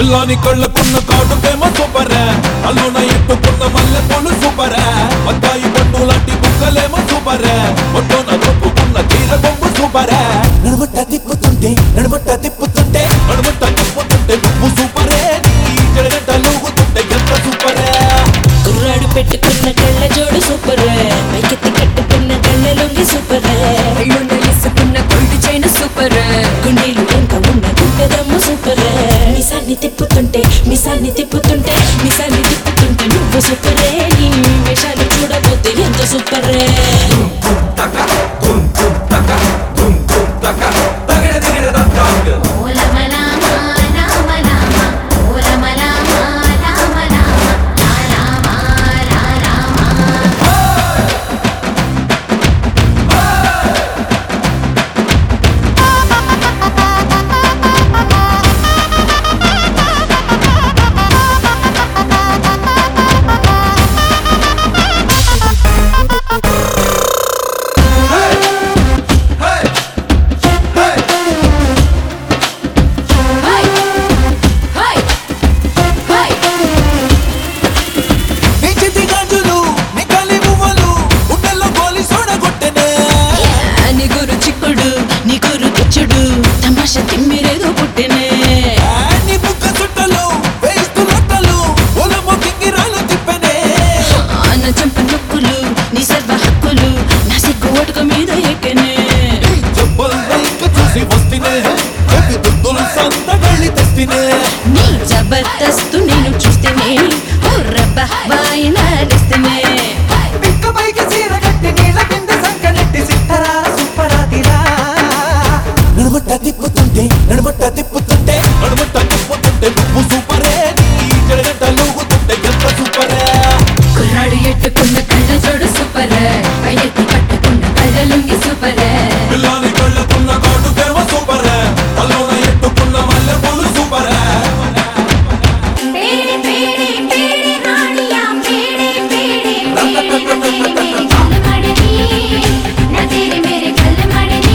పిల్లాని కళ్ళకున్న కాటుకేమో super అల్లున ఎత్తుకున్న మల్లె పూలు సూపర్ బత్తాయి పండు లాంటి బుక్కలేమో సూపర్ ఒట్టున దొప్పుకున్న తీర బొమ్ము సూపర్ నడుమట్ట తిప్పుతుంటే నడుమట్ట తిప్పుతుంటే నడుమట్ట తిప్పుతుంటే నువ్వు సూపరే నీ జడగంట లూగుతుంటే ఎంత సూపరే కుర్రాడు పెట్టుకున్న కళ్ళ జోడు సూపర్ పైకెత్తి కట్టుకున్న కళ్ళ లొంగి సూపర్ కళ్ళున్న ఇసుకున్న గోల్డ్ చైన్ సూపర్ గుండెలు వెంక ఉన్న గుండెదమ్ము సూపర్ మిసాన్ని తిప్పుతుంటే మిసాన్ని తిప్పుతుంటే మిసాన్ని తిప్పుతుంటే నువ్వు సూపరే నీ వేషాలు చూడబోతే ఎంత సూపరే నీ చేతి గాజులు నీ కాలి మువ్వలు గుండెల్లో గోలి సోడగొట్టెనే నీ గురు చిక్కుడు నీ గురు పిచ్చుడు తమాషా తిమ్మిరేదో పుట్టినే నీ బుక్క చుట్టలు వేస్తు లొట్టలు ఒలము కింగిరాలు తిప్పెనే ఆన చంప నొక్కులు నీ సర్వ హక్కులు నా సిగ్గు ఒటుక మీద ఎక్కనే చెప్పుల్ రైక్ చూసి వస్తేనే చెప్పి దుద్దులు సంత గళ్ళి తెస్తినే నీ జబర్దస్తు నేను చూస్తేనే ఓ రబ్బా వాయినాడిస్తేనే పిక్క పైకి చీర కట్టి నీళ్ళ కింద సంకనెట్టి సిట్టరా సుప్పరాతిరా నడుమట్ట తిప్పుతుంటే నడుమట్ట తిప్పుతుంటే నడుమట్ట తిప్పుతుంటే నువ్వు సూపరే నీ జడగంట లూగుతుంటే ఎంత సూపరే కుర్రాడు ఎట్టుకున్న కళ్ళ జోడు సూపర్ పైకెత్తి కట్టుకున్న కళ్ళ లొంగి సూపర్ పిల్లాని కళ్ళకున్న కాటుకేమో సూపర్ తల్లోన ఎత్తుకున్న మల్లె పూలు సూపర్ పేడే పేడే పేడే రాణియా పేడే పేడే పేడే పేడే గల్ మడని నా తేరే మేరే గల్ మడని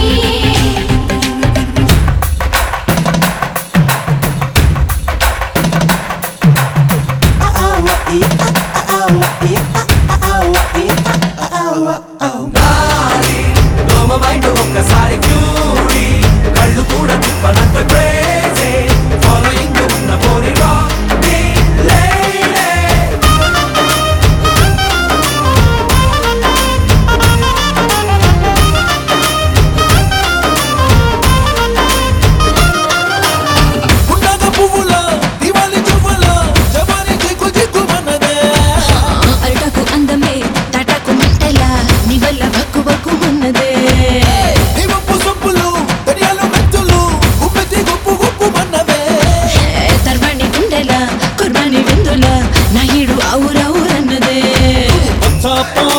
దోమ మైండ్ ఒక్కసారి క్యూరీ కళ్ళు కూడా తిప్పనంత క్రేజీ ఫాలోయింగ్ ఉన్న పోరి రాక్ లేడీ ఉండగ పువ్వుల దివాలి చువ్వల జవాని జిగ్గు జిగ్గు మనదే అరటకు అందమే తటకు మంటలా నీ వల్ల బక్కు బక్కు ఉన్నదే నివప్పు సొప్పులు దరియాలు మెచ్చులు గుప్పెతి గుప్పు గుప్పు మన్నవే తర్వాణి గుండెలా కుర్బాని విందులా నా ఈడు ఆవురావురన్నదే వచ్చాపా